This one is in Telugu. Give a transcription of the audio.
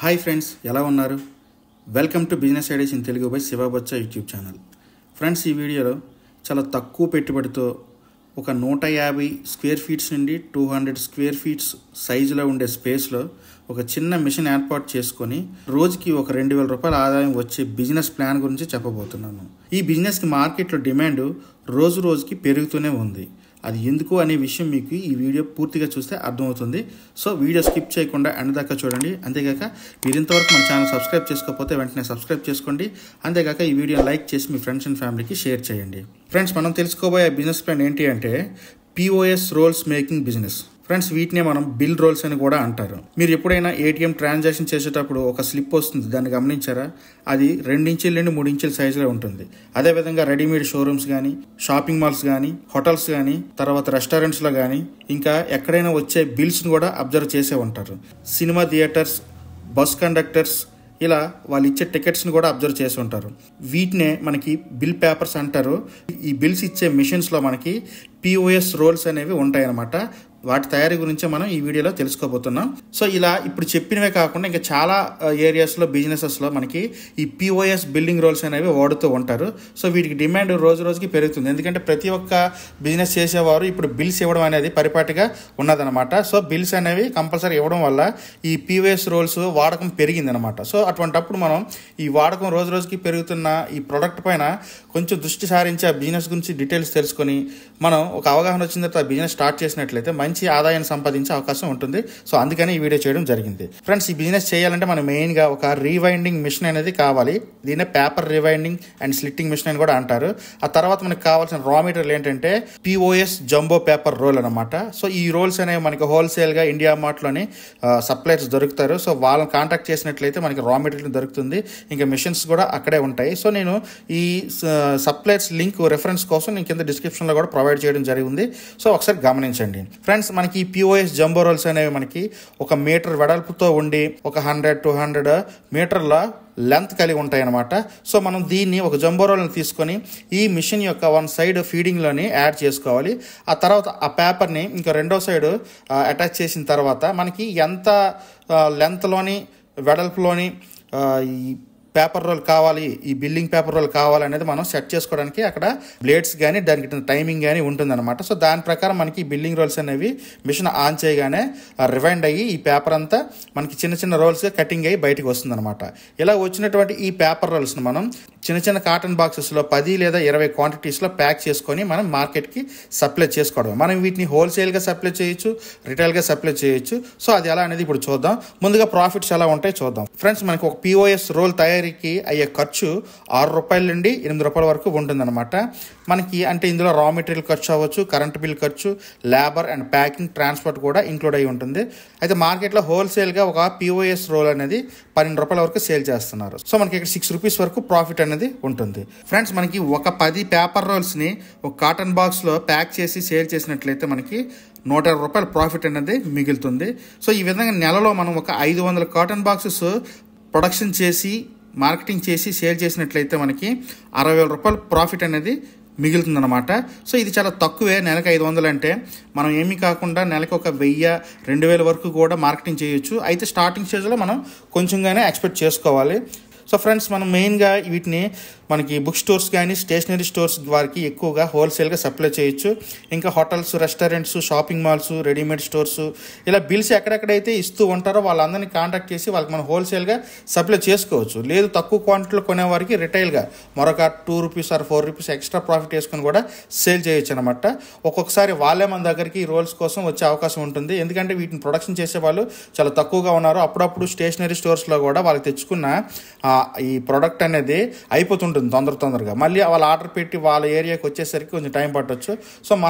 హాయ్ ఫ్రెండ్స్ ఎలా ఉన్నారు welcome to business ideas in Telugu by శివబచ్చ యూట్యూబ్ ఛానల్ ఫ్రెండ్స్ ఈ వీడియోలో చాలా తక్కువ పెట్టుబడితో ఒక నూట యాభై స్క్వేర్ ఫీట్స్ నుండి టూ హండ్రెడ్ స్క్వేర్ ఫీట్స్ సైజులో ఉండే స్పేస్లో ఒక చిన్న మిషన్ ఏర్పాటు చేసుకొని రోజుకి ఒక రెండు వేల రూపాయల ఆదాయం వచ్చే బిజినెస్ ప్లాన్ గురించి చెప్పబోతున్నాను ఈ బిజినెస్కి మార్కెట్లో డిమాండ్ రోజు రోజుకి పెరుగుతూనే ఉంది అది ఎందుకు అనే విషయం మీకు ఈ వీడియో పూర్తిగా చూస్తే అర్థమవుతుంది సో వీడియో స్కిప్ చేయకుండా ఎండ్ దాకా చూడండి అంతేగాక మీరు ఇంతవరకు మన ఛానల్ సబ్స్క్రైబ్ చేసుకోకపోతే వెంటనే సబ్స్క్రైబ్ చేసుకోండి అంతేగాక ఈ వీడియో లైక్ చేసి మీ ఫ్రెండ్స్ అండ్ ఫ్యామిలీకి షేర్ చేయండి ఫ్రెండ్స్ మనం తెలుసుకోబోయే బిజినెస్ ప్లాన్ ఏంటి అంటే POS rolls making business friends వీటినే మనం బిల్ రోల్స్ అని కూడా అంటారు మీరు ఎప్పుడైనా ఏటీఎం ట్రాన్సాక్షన్ చేసేటప్పుడు ఒక స్లిప్ వస్తుంది దాన్ని గమనించారా అది రెండించుల నుండి మూడించుల సైజులో ఉంటుంది అదేవిధంగా రెడీమేడ్ షోరూమ్స్ కానీ షాపింగ్ మాల్స్ కానీ హోటల్స్ కానీ తర్వాత రెస్టారెంట్స్లో కానీ ఇంకా ఎక్కడైనా వచ్చే బిల్స్ని కూడా అబ్జర్వ్ చేసే ఉంటారు సినిమా థియేటర్స్ బస్ కండక్టర్స్ ఇలా వాళ్ళు ఇచ్చే టికెట్స్ని కూడా అబ్జర్వ్ చేసి ఉంటారు వీటినే మనకి బిల్ పేపర్స్ అంటారు ఈ బిల్స్ ఇచ్చే మిషన్స్లో మనకి పిఓఎస్ రోల్స్ అనేవి ఉంటాయన్నమాట వాటి తయారీ గురించి మనం ఈ వీడియోలో తెలుసుకోబోతున్నాం సో ఇలా ఇప్పుడు చెప్పినవే కాకుండా ఇంకా చాలా ఏరియాస్లో బిజినెసెస్లో మనకి ఈ పిఓఎస్ బిల్డింగ్ రోల్స్ అనేవి వాడుతూ ఉంటారు సో వీటికి డిమాండ్ రోజు రోజుకి పెరుగుతుంది ఎందుకంటే ప్రతి ఒక్క బిజినెస్ చేసేవారు ఇప్పుడు బిల్స్ ఇవ్వడం అనేది పరిపాటిగా ఉన్నదనమాట సో బిల్స్ అనేవి కంపల్సరీ ఇవ్వడం వల్ల ఈ పిఓఎస్ రోల్స్ వాడకం పెరిగిందనమాట సో అటువంటప్పుడు మనం ఈ వాడకం రోజు రోజుకి పెరుగుతున్న ఈ ప్రొడక్ట్ పైన కొంచెం దృష్టి సారించి ఆ బిజినెస్ గురించి డీటెయిల్స్ తెలుసుకొని మనం ఒక అవగాహన వచ్చిన తర్వాత ఆ బిజినెస్ స్టార్ట్ చేసినట్లయితే మంచి ఆదాయాన్ని సంపాదించే అవకాశం ఉంటుంది సో అందుకని ఈ వీడియో చేయడం జరిగింది ఫ్రెండ్స్ ఈ బిజినెస్ చేయాలంటే మనం మెయిన్గా ఒక రీవైండింగ్ మిషన్ అనేది కావాలి దీన్నే paper rewinding and slitting machine అని కూడా అంటారు ఆ తర్వాత మనకు కావాల్సిన రా మెటీరియల్ ఏంటంటే పిఓఎస్ జంబో పేపర్ రోల్ అనమాట సో ఈ రోల్స్ అనేవి మనకి హోల్సేల్గా ఇండియా మార్ట్లోని సప్లైర్స్ దొరుకుతారు సో వాళ్ళని కాంటాక్ట్ చేసినట్లయితే మనకి రా మెటీరియల్ దొరుకుతుంది ఇంకా మిషన్స్ కూడా అక్కడే ఉంటాయి సో నేను ఈ సప్లైర్స్ లింక్ రెఫరెన్స్ కోసం నేను కింద డిస్క్రిప్షన్లో కూడా ప్రొవైడ్ చేయడం జరిగింది సో ఒకసారి గమనించండి ఫ్రెండ్స్ మనకి ఈ పిఓఎస్ జంబో రోల్స్ అనేవి మనకి ఒక మీటర్ వెడల్పుతో ఉండి ఒక హండ్రెడ్ టూ హండ్రెడ్ మీటర్ల లెంత్ కలిగి ఉంటాయి అనమాట సో మనం దీన్ని ఒక జంబో రోల్ని తీసుకొని ఈ మిషన్ యొక్క వన్ సైడ్ ఫీడింగ్లోని యాడ్ చేసుకోవాలి ఆ తర్వాత ఆ పేపర్ని ఇంకా రెండో సైడ్ అటాచ్ చేసిన తర్వాత మనకి ఎంత లెంత్లోని వెడల్పులోని ఈ పేపర్ రోల్ కావాలి ఈ బిల్డింగ్ పేపర్ రోల్ కావాలి అనేది మనం సెట్ చేసుకోవడానికి అక్కడ బ్లేడ్స్ కానీ దానికి టైమింగ్ కానీ ఉంటుందన్నమాట సో దాని ప్రకారం మనకి ఈ బిల్డింగ్ రోల్స్ అనేవి మిషన్ ఆన్ చేయగానే రివైండ్ అయ్యి ఈ పేపర్ అంతా మనకి చిన్న చిన్న రోల్స్గా కటింగ్ అయ్యి బయటకు వస్తుందన్నమాట ఇలా వచ్చినటువంటి ఈ పేపర్ రోల్స్ని మనం చిన్న చిన్న కాటన్ బాక్సెస్లో పది లేదా ఇరవై క్వాంటిటీస్లో ప్యాక్ చేసుకొని మనం మార్కెట్కి సప్లై చేసుకోవడం మనం వీటిని హోల్సేల్గా సప్లై చేయొచ్చు రిటైల్గా సప్లై చేయొచ్చు సో అది ఎలా అనేది ఇప్పుడు చూద్దాం ముందుగా ప్రాఫిట్స్ ఎలా ఉంటాయి చూద్దాం ఫ్రెండ్స్ మనకి ఒక పిఓఎస్ రోల్ తయారీకి అయ్యే ఖర్చు ఆరు రూపాయల నుండి ఎనిమిది రూపాయల వరకు ఉంటుందన్నమాట మనకి అంటే ఇందులో రా మెటీరియల్ ఖర్చు అవ్వచ్చు కరెంట్ బిల్ ఖర్చు లేబర్ అండ్ ప్యాకింగ్ ట్రాన్స్పోర్ట్ కూడా ఇంక్లూడ్ అయి ఉంటుంది అయితే మార్కెట్లో హోల్సేల్గా ఒక పిఓఎస్ రోల్ అనేది పన్నెండు రూపాయల వరకు సేల్ చేస్తున్నారు సో మనకి ఇక్కడ సిక్స్ రూపీస్ వరకు ప్రాఫిట్ అనేది ఉంటుంది ఫ్రెండ్స్ మనకి ఒక పది పేపర్ రోల్స్ని ఒక కాటన్ బాక్స్లో ప్యాక్ చేసి సేల్ చేసినట్లయితే మనకి నూట ఇరవై రూపాయల ప్రాఫిట్ అనేది మిగులుతుంది సో ఈ విధంగా నెలలో మనం ఒక ఐదు వందల కాటన్ బాక్సెస్ ప్రొడక్షన్ చేసి మార్కెటింగ్ చేసి సేల్ చేసినట్లయితే మనకి అరవై వేల రూపాయల ప్రాఫిట్ అనేది మిగులుతుందన్నమాట సో ఇది చాలా తక్కువే నెలకు ఐదు వందలు అంటే మనం ఏమీ కాకుండా నెలకు ఒక వెయ్యి రెండు వేల వరకు కూడా మార్కెటింగ్ చేయొచ్చు అయితే స్టార్టింగ్ స్టేజ్లో మనం కొంచెంగానే ఎక్స్పెక్ట్ చేసుకోవాలి సో ఫ్రెండ్స్ మనం మెయిన్గా వీటిని మనకి బుక్ స్టోర్స్ కానీ స్టేషనరీ స్టోర్స్ వారికి ఎక్కువగా హోల్సేల్గా సప్లై చేయొచ్చు ఇంకా hotels restaurants shopping malls readymade stores ఇలా బిల్స్ ఎక్కడెక్కడైతే ఇస్తూ ఉంటారో వాళ్ళందరినీ కాంటాక్ట్ చేసి వాళ్ళకి మనం హోల్సేల్గా సప్లై చేసుకోవచ్చు లేదు తక్కువ క్వాంటిటీలో కొనేవారికి రిటైల్గా మరొక two rupees or four rupees extra profit వేసుకొని కూడా సేల్ చేయొచ్చు అనమాట ఒక్కొక్కసారి వాళ్ళే మన దగ్గరికి రోల్స్ కోసం వచ్చే అవకాశం ఉంటుంది ఎందుకంటే వీటిని ప్రొడక్షన్ చేసే వాళ్ళు చాలా తక్కువగా ఉన్నారు అప్పుడప్పుడు స్టేషనరీ స్టోర్స్లో కూడా వాళ్ళకి తెచ్చుకున్న ఈ ప్రోడక్ట్ అనేది అయిపోతుంటుంది తొందర తొందరగా మళ్ళీ వాళ్ళు ఆర్డర్ పెట్టి వాళ్ళ ఏరియాకి వచ్చేసరికి కొంచెం టైం పట్టవచ్చు సో